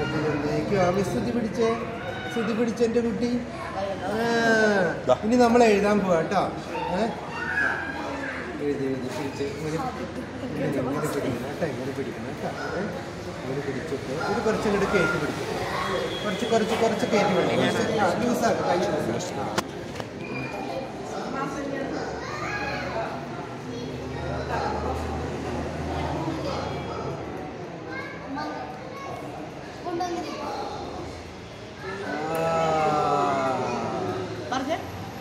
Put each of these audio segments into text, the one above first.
സ്വാമി സ്തുതി പിടിച്ചേ സ്തുതി പിടിച്ച എൻ്റെ കുട്ടി ആ, ഇനി നമ്മൾ എഴുതാൻ പോവാ കേട്ടോ ഏ? എഴുതി എഴുതി പിടിച്ച് ഇങ്ങനെ ഇങ്ങനെ ഇങ്ങനെ പിടിക്കണം കേട്ടോ ഇങ്ങനെ പിടിക്കണം കേട്ടോ ഏ? ഇങ്ങനെ പിടിച്ചിട്ട് ഇത് കുറച്ച് ഇങ്ങോട്ട് കയറ്റി പിടിക്കും കുറച്ച് കുറച്ച് കുറച്ച് കയറ്റി പിടിക്കും ലൂസാണ് കൈ ലൂസാണ് പറഞ്ഞേ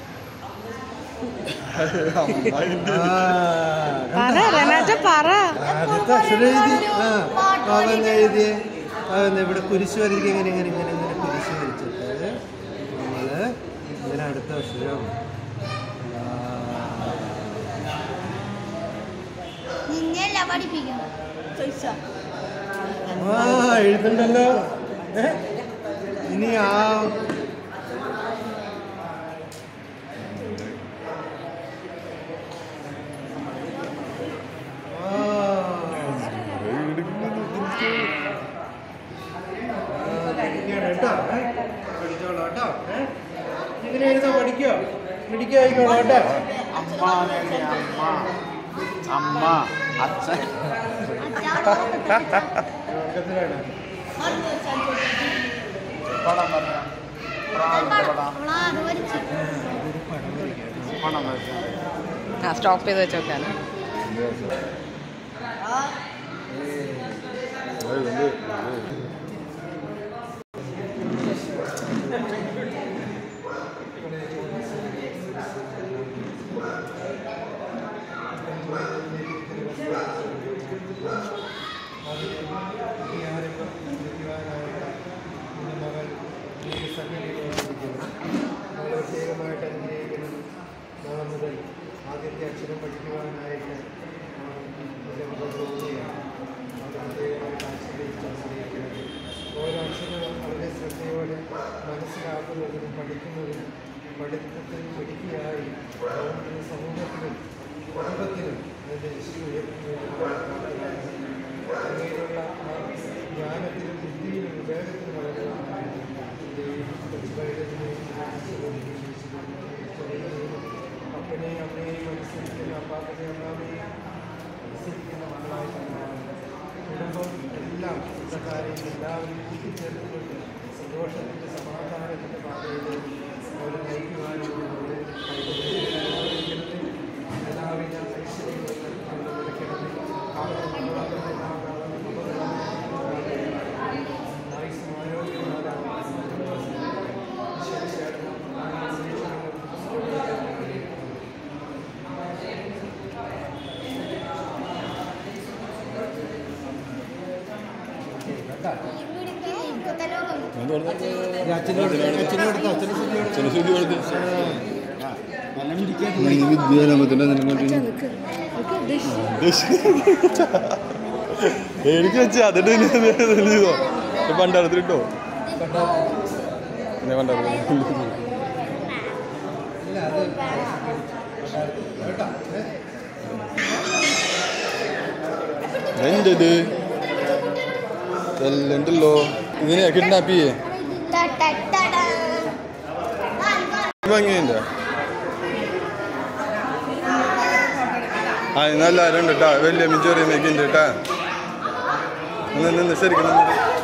പറ റെനാറ്റ പറ അതൊക്കെ അക്ഷരം എഴുതി ആ അവൻ എഴുതി അവൻ ഇവിടെ കുരിശ് വരയ്ക്ക് ഇങ്ങനെ ഇങ്ങനെ ഇങ്ങനെ ഇങ്ങനെ കുരിശ് വരച്ചിട്ട് നമ്മള് ഇങ്ങനെ അടുത്ത അക്ഷരം നിന്നെയല്ല പഠിപ്പിക്കണം ചോദിച്ചാ ആ എഴുതുണ്ടല്ലോ ഏ? ഇനി ആ ആ. ഇങ്ങനെയാണ് കേട്ടോ ഏ? പഠിച്ചോളൂ കേട്ടോ ഏ? ഇങ്ങനെ എഴുതാൻ പഠിക്കോ പഠിക്കോ ആയിക്കോളൂ കേട്ടോ അമ്മ അമ്മ അമ്മ അച്ഛൻ ഉറക്കത്തിലാണ് പടം വരയ്ക്കാം. പ്രാവിന്റെ പടം അവളാറ് വരച്ചു അതൊരു പടം വരയ്ക്കാം പടം വരയ്ക്കാം. ആ സ്റ്റോപ്പ് ചെയ്ത് വെച്ചോക്കാണ് പ്രത്യേകമായിട്ട് അനുഗ്രഹിക്കണം നാളെ മുതൽ ആദ്യത്തെ അക്ഷരം പഠിക്കുവാനായിട്ട് പ്രത്യേകമായിട്ട് ആശ്രയിച്ച് അനുഗ്രഹിക്കണം ഓരോ അക്ഷരവും വളരെ ശ്രദ്ധയോടെ മനസ്സിലാക്കുന്നതിനും പഠിക്കുന്നതിനും പഠിത്തത്തിൽ മിടുക്കിയായി ഗവൺമെൻറ് സമൂഹത്തിനും കുടുംബത്തിനും അതിൻ്റെ യശസ്വി അങ്ങനെയുള്ള ആ ജ്ഞാനത്തിലും ബുദ്ധിയിലും വിവേകത്തിലും വളരുവാനായിട്ട് അപ്പനെയും അമ്മയെയും അനുസരിക്കുന്ന അപ്പാപ്പനെയും അമ്മാമയെയും അനുസരിക്കുന്ന മക്കളായി കുടുംബം എല്ലാം സ്വന്തക്കാരെയും എല്ലാവരും കൂട്ടിച്ചേർത്തുകൊണ്ട് സന്തോഷത്തിൻ്റെ സമാധാനത്തിൻ്റെ പാതയിൽ അവരെ നയിക്കുവാനും അവരെ എല്ലാവിധ ഐശ്വര്യങ്ങളും അവരുടെ കിടന്ന് ആയുസ്സും ആരോഗ്യവും എനിക്ക് വെച്ച് അതിന്റെ ചെയ്തോ പണ്ടാരത്തിലിട്ടോ പണ്ടാരത്തിൽ ഇല്ല അത് കേട്ടോ എന്റെ ഇത് ഉണ്ടല്ലോ ഇതിനെ കിഡ്നാപ്പ് ചെയ്യേ ഭംഗിയുണ്ട് ആ ഇന്ന് എല്ലാവരും ഉണ്ട് കേട്ടാ വലിയ ചെറിയ ഉണ്ട് കേട്ടാ നിന്ന് നിന്ന് ശരിക്കും നിന്ന്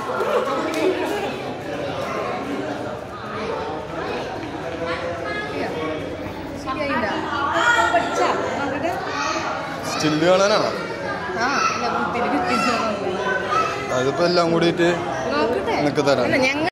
ശരിയായില്ല പഠിച്ചാ നോക്കട്ടെ സ്റ്റില്ല് കാണാനാണോ ആ ഇല്ല ബുദ്ധിന് കിട്ടിയില്ല അതിപ്പോ എല്ലാം കൂടിയിട്ട് നോക്കട്ടെ നിനക്ക് തരാം അല്ല ഞങ്ങൾ